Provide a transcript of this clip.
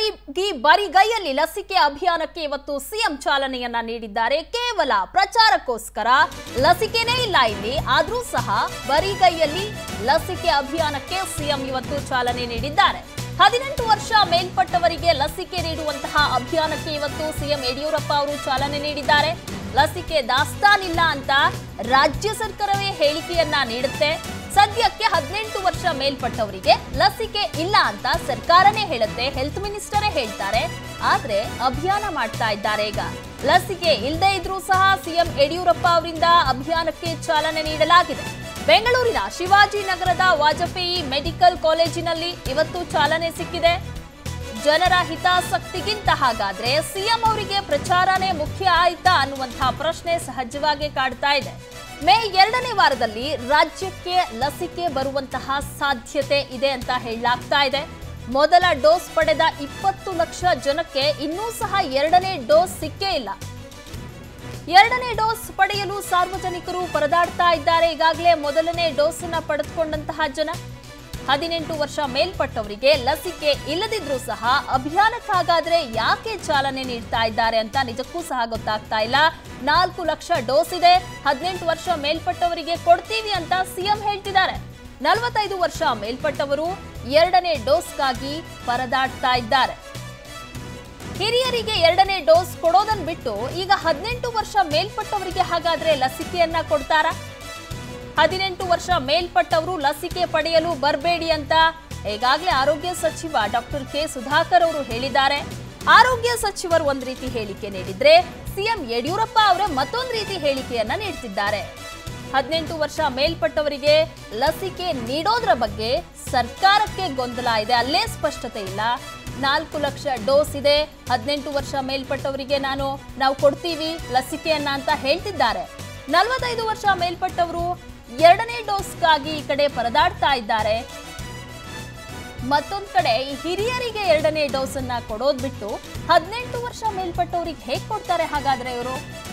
ಹೀಗಾಗಿ ಬರಿಗೈಯಲ್ಲಿ ಲಸಿಕೆ ಅಭಿಯಾನಕ್ಕೆ ಇವತ್ತು ಸಿಎಂ ಚಾಲನೆಯನ್ನ ನೀಡಿದ್ದಾರೆ ಕೇವಲ ಪ್ರಚಾರಕ್ಕೋಸ್ಕರ ಲಸಿಕೆನೇ ಇಲ್ಲ ಇಲ್ಲಿ ಆದ್ರೂ ಸಹ ಬರಿಗೈಯಲ್ಲಿ ಲಸಿಕೆ ಅಭಿಯಾನಕ್ಕೆ ಸಿಎಂ ಇವತ್ತು ಚಾಲನೆ ನೀಡಿದ್ದಾರೆ ಹದಿನೆಂಟು ವರ್ಷ ಮೇಲ್ಪಟ್ಟವರಿಗೆ ಲಸಿಕೆ ನೀಡುವಂತಹ ಅಭಿಯಾನಕ್ಕೆ ಇವತ್ತು ಸಿಎಂ ಯಡಿಯೂರಪ್ಪ ಅವರು ಚಾಲನೆ ನೀಡಿದ್ದಾರೆ ಲಸಿಕೆ ದಾಸ್ತಾನಿಲ್ಲ ಅಂತ ರಾಜ್ಯ ಸರ್ಕಾರವೇ ಹೇಳಿಕೆಯನ್ನ ನೀಡುತ್ತೆ ಸದ್ಯಕ್ಕೆ ಹದಿನೆಂಟು ವರ್ಷ ಮೇಲ್ಪಟ್ಟವರಿಗೆ ಲಸಿಕೆ ಇಲ್ಲ ಅಂತ ಸರ್ಕಾರನೇ ಹೇಳುತ್ತೆ ಹೆಲ್ತ್ ಮಿನಿಸ್ಟರೇ ಹೇಳ್ತಾರೆ ಆದ್ರೆ ಅಭಿಯಾನ ಮಾಡ್ತಾ ಇದ್ದಾರೆ ಈಗ ಲಸಿಕೆ ಇಲ್ಲದೆ ಇದ್ರೂ ಸಹ ಸಿಎಂ ಯಡಿಯೂರಪ್ಪ ಅವರಿಂದ ಅಭಿಯಾನಕ್ಕೆ ಚಾಲನೆ ನೀಡಲಾಗಿದೆ ಬೆಂಗಳೂರಿನ ಶಿವಾಜಿನಗರದ ವಾಜಪೇಯಿ ಮೆಡಿಕಲ್ ಕಾಲೇಜಿನಲ್ಲಿ ಇವತ್ತು ಚಾಲನೆ ಸಿಕ್ಕಿದೆ ಜನರ ಹಿತಾಸಕ್ತಿಗಿಂತ ಹಾಗಾದ್ರೆ ಸಿಎಂ ಅವರಿಗೆ ಪ್ರಚಾರನೇ ಮುಖ್ಯ ಆಯ್ತಾ ಅನ್ನುವಂತಹ ಪ್ರಶ್ನೆ ಸಹಜವಾಗಿ ಕಾಡ್ತಾ ಇದೆ ಮೇ ಎರಡನೇ ವಾರದಲ್ಲಿ ರಾಜ್ಯಕ್ಕೆ ಲಸಿಕೆ ಬರುವಂತಹ ಸಾಧ್ಯತೆ ಇದೆ ಅಂತ ಹೇಳಲಾಗ್ತಾ ಇದೆ ಮೊದಲ ಡೋಸ್ ಪಡೆದ ಇಪ್ಪತ್ತು ಲಕ್ಷ ಜನಕ್ಕೆ ಇನ್ನೂ ಸಹ ಎರಡನೇ ಡೋಸ್ ಸಿಕ್ಕೇ ಇಲ್ಲ ಎರಡನೇ ಡೋಸ್ ಪಡೆಯಲು ಸಾರ್ವಜನಿಕರು ಪರದಾಡ್ತಾ ಇದ್ದಾರೆ ಈಗಾಗಲೇ ಮೊದಲನೇ ಡೋಸ್ ಅನ್ನ ಪಡೆದುಕೊಂಡಂತಹ ಜನ ಹದಿನೆಂಟು ವರ್ಷ ಮೇಲ್ಪಟ್ಟವರಿಗೆ ಲಸಿಕೆ ಇಲ್ಲದಿದ್ರೂ ಸಹ ಅಭಿಯಾನಕ್ಕಾಗಾದ್ರೆ ಯಾಕೆ ಚಾಲನೆ ನೀಡ್ತಾ ಇದ್ದಾರೆ ಅಂತ ನಿಜಕ್ಕೂ ಸಹ ಗೊತ್ತಾಗ್ತಾ ಇಲ್ಲ ನಾಲ್ಕು ಲಕ್ಷ ಡೋಸ್ ಇದೆ ಹದಿನೆಂಟು ವರ್ಷ ಮೇಲ್ಪಟ್ಟವರಿಗೆ ಕೊಡ್ತೀವಿ ಅಂತ ಸಿಎಂ ಹೇಳ್ತಿದ್ದಾರೆ ನಲವತ್ತೈದು ವರ್ಷ ಮೇಲ್ಪಟ್ಟವರು ಎರಡನೇ ಡೋಸ್ಗಾಗಿ ಪರದಾಡ್ತಾ ಇದ್ದಾರೆ ಹಿರಿಯರಿಗೆ ಎರಡನೇ ಡೋಸ್ ಕೊಡೋದನ್ನ ಬಿಟ್ಟು ಈಗ ಹದಿನೆಂಟು ವರ್ಷ ಮೇಲ್ಪಟ್ಟವರಿಗೆ ಹಾಗಾದ್ರೆ ಲಸಿಕೆಯನ್ನ ಕೊಡ್ತಾರಾ ಹದಿನೆಂಟು ವರ್ಷ ಮೇಲ್ಪಟ್ಟವರು ಲಸಿಕೆ ಪಡೆಯಲು ಬರಬೇಡಿ ಅಂತ ಈಗಾಗಲೇ ಆರೋಗ್ಯ ಸಚಿವ ಡಾಕ್ಟರ್ ಕೆ ಸುಧಾಕರ್ ಅವರು ಹೇಳಿದ್ದಾರೆ ಆರೋಗ್ಯ ಸಚಿವರು ಒಂದ್ ರೀತಿ ಹೇಳಿಕೆ ನೀಡಿದ್ರೆ ಸಿಎಂ ಯಡಿಯೂರಪ್ಪ ಅವರೇ ಮತ್ತೊಂದು ರೀತಿ ಹೇಳಿಕೆಯನ್ನ ನೀಡ್ತಿದ್ದಾರೆ ಹದಿನೆಂಟು ವರ್ಷ ಮೇಲ್ಪಟ್ಟವರಿಗೆ ಲಸಿಕೆ ನೀಡೋದ್ರ ಬಗ್ಗೆ ಸರ್ಕಾರಕ್ಕೆ ಗೊಂದಲ ಇದೆ ಅಲ್ಲೇ ಸ್ಪಷ್ಟತೆ ಇಲ್ಲ ನಾಲ್ಕು ಲಕ್ಷ ಡೋಸ್ ಇದೆ ಹದಿನೆಂಟು ವರ್ಷ ಮೇಲ್ಪಟ್ಟವರಿಗೆ ನಾನು ನಾವು ಕೊಡ್ತೀವಿ ಲಸಿಕೆಯನ್ನ ಅಂತ ಹೇಳ್ತಿದ್ದಾರೆ ನಲವತ್ತೈದು ವರ್ಷ ಮೇಲ್ಪಟ್ಟವರು ಎರಡನೇ ಡೋಸ್ಗಾಗಿ ಈ ಕಡೆ ಪರದಾಡ್ತಾ ಇದ್ದಾರೆ ಮತ್ತೊಂದ್ ಕಡೆ ಈ ಹಿರಿಯರಿಗೆ ಎರಡನೇ ಡೋಸ್ ಅನ್ನ ಕೊಡೋದ್ ಬಿಟ್ಟು ಹದಿನೆಂಟು ವರ್ಷ ಮೇಲ್ಪಟ್ಟವರಿಗೆ ಹೇಗ್ ಕೊಡ್ತಾರೆ ಹಾಗಾದ್ರೆ ಇವರು